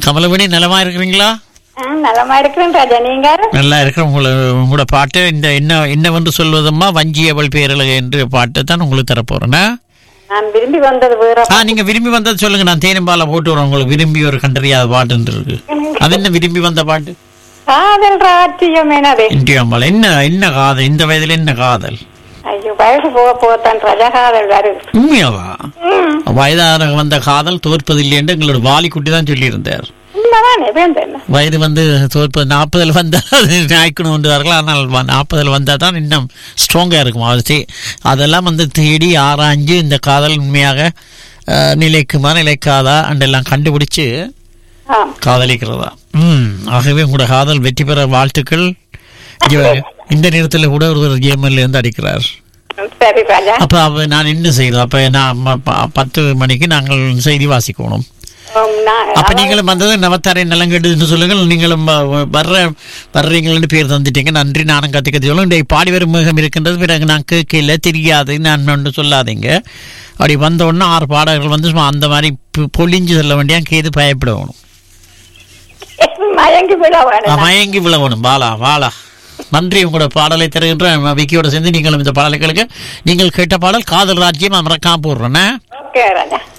கமலபடி நலமா இருக்கிறீங்களா ஆ, நலமா இருக்கிறேன் ராஜா நீங்க நல்லா இருக்கிற உங்களை உங்களோட பாட்டு இந்த என்ன என்னவென்று சொல்வதம்மா வஞ்சியவள் பேரழகு என்று பாட்டை தான் உங்களுக்கு தரப்போறேன்னா நான் விரும்பி வந்தது வேற ஆ நீங்க விரும்பி வந்தது சொல்லுங்க நான் தேனும்பால போட்டு வரேன் உங்களுக்கு விரும்பி ஒரு கண்டறியாத பாட்டுன்னு இருக்கு அது என்ன விரும்பி வந்த பாட்டு காதல் ராஜ்யம் என்னது இந்தியாம்பால என்ன என்ன காதல் இந்த வயதுல என்ன காதல் ஐயோ வயசு போக போகத்தான் ராஜா காதல் வருது உண்மையாவா வயதாக வந்த காதல் தோற்பதில்லை என்று எங்களோட வாலிக்குட்டி தான் சொல்லியிருந்தார் உண்மைதானே வேந்தன் வயது வந்து தோற்பது நாற்பதில் வந்தால் அது நாய்க்கணும் வந்தார்கள் ஆனால் நாற்பதில் வந்தால் தான் இன்னும் ஸ்ட்ராங்காக இருக்கும் அது சே- அதெல்லாம் வந்து தேடி ஆராய்ஞ்சு இந்த காதல் உண்மையாக அஹ், நிலைக்குமா நிலைக்காதா அண்டெல்லாம் கண்டுபிடிச்சு ஆ காதலிக்கிறதா ம் ஆகவே உங்களோட காதல் வெற்றி பெற வாழ்த்துக்கள் இங்க- இந்த நேரத்தில் கூட ஒருவர் ஜேஎம்எல்ல இருந்து அடிக்கிறார் சரி ராஜா அப்போ அவ நான் என்ன செய்யணும் அப்போ நான் ம- ப- பத்து மணிக்கு நாங்கள் செய்தி வாசிக்கணும் உம், நான் அப்ப நீங்களும் வந்தது நவத்தாரை நலங்கெடுன்னு சொல்லுங்கள் நீங்களும் வ- வர்ற வர்றீங்கள்னு பேர் தந்துட்டீங்க நன்றி நானும் கத்தி கத்தி சொல்லுங்க டேய் பாடி வரும் மிகம் இருக்கின்றது பிறகு நான் கேட்கல தெரியாது நான் ஒன்று சொல்லாதீங்க அப்படி வந்த உடனே ஆறு பாடகர்கள் வந்து சும்மா அந்த மாதிரி பொ- பொழிஞ்சு சொல்ல வேண்டியா கேது பயப்படணும் மயங்கி விட வேணும் மயங்கி விழவணும் பாலா வாலா நன்றி உங்களோட பாடலை தருகின்ற விக்கியோட சேர்ந்து நீங்களும் இந்த பாடலை கேளுங்க நீங்கள் கேட்ட பாடல் காதல் ராஜ்யம் மறக்காம போடுறேன்னே ஓகே ராஜா